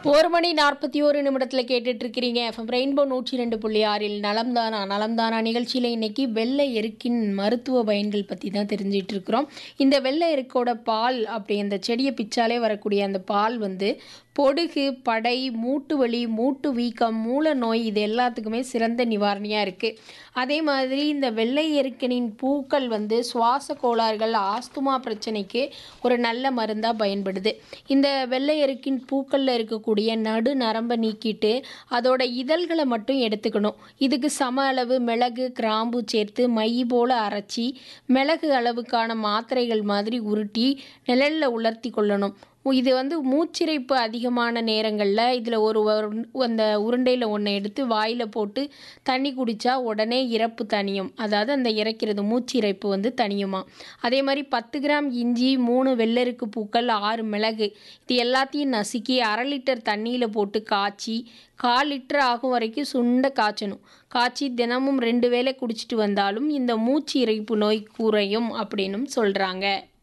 ஒரு மணி நாற்பத்தி ஒரு நிமிடத்தில் கேட்டுட்டு இருக்கிறீங்க எஃப்எம் ரெயின்போ நூற்றி ரெண்டு புள்ளி ஆறில் நலம்தானா நலம்தானா நிகழ்ச்சியில் இன்னைக்கு வெள்ளை எருக்கின் மருத்துவ பயன்கள் பற்றி தான் தெரிஞ்சிட்டு இருக்கிறோம் இந்த வெள்ளை எருக்கோட பால் அப்படி அந்த செடியை பிச்சாலே வரக்கூடிய அந்த பால் வந்து பொடுகு படை மூட்டு வலி மூட்டு வீக்கம் மூல நோய் இது எல்லாத்துக்குமே சிறந்த நிவாரணியாக இருக்குது அதே மாதிரி இந்த வெள்ளை எருக்கனின் பூக்கள் வந்து சுவாச கோளாறுகள் ஆஸ்துமா பிரச்சனைக்கு ஒரு நல்ல மருந்தாக பயன்படுது இந்த வெள்ளை எருக்கின் பூக்களில் இருக்கக்கூடிய நடு நரம்பை நீக்கிட்டு அதோட இதழ்களை மட்டும் எடுத்துக்கணும் இதுக்கு சம அளவு மிளகு கிராம்பு சேர்த்து மை போல அரைச்சி மிளகு அளவுக்கான மாத்திரைகள் மாதிரி உருட்டி நிழலில் உலர்த்தி கொள்ளணும் இது வந்து மூச்சிறைப்பு அதிகமான நேரங்களில் இதில் ஒரு ஒரு- அந்த உருண்டையில் ஒன்றை எடுத்து வாயில் போட்டு தண்ணி குடித்தா உடனே இறப்பு தணியும் அதாவது அந்த இறக்கிறது மூச்சிறைப்பு வந்து தணியுமா அதே மாதிரி பத்து கிராம் இஞ்சி மூணு வெள்ளருக்கு பூக்கள் ஆறு மிளகு இது எல்லாத்தையும் நசுக்கி அரை லிட்டர் தண்ணியில் போட்டு காய்ச்சி கால் லிட்டர் ஆகும் வரைக்கும் சுண்ட காய்ச்சணும் காய்ச்சி தினமும் ரெண்டு வேளை குடிச்சிட்டு வந்தாலும் இந்த மூச்சு இறைப்பு நோய் குறையும் அப்படின்னும் சொல்கிறாங்க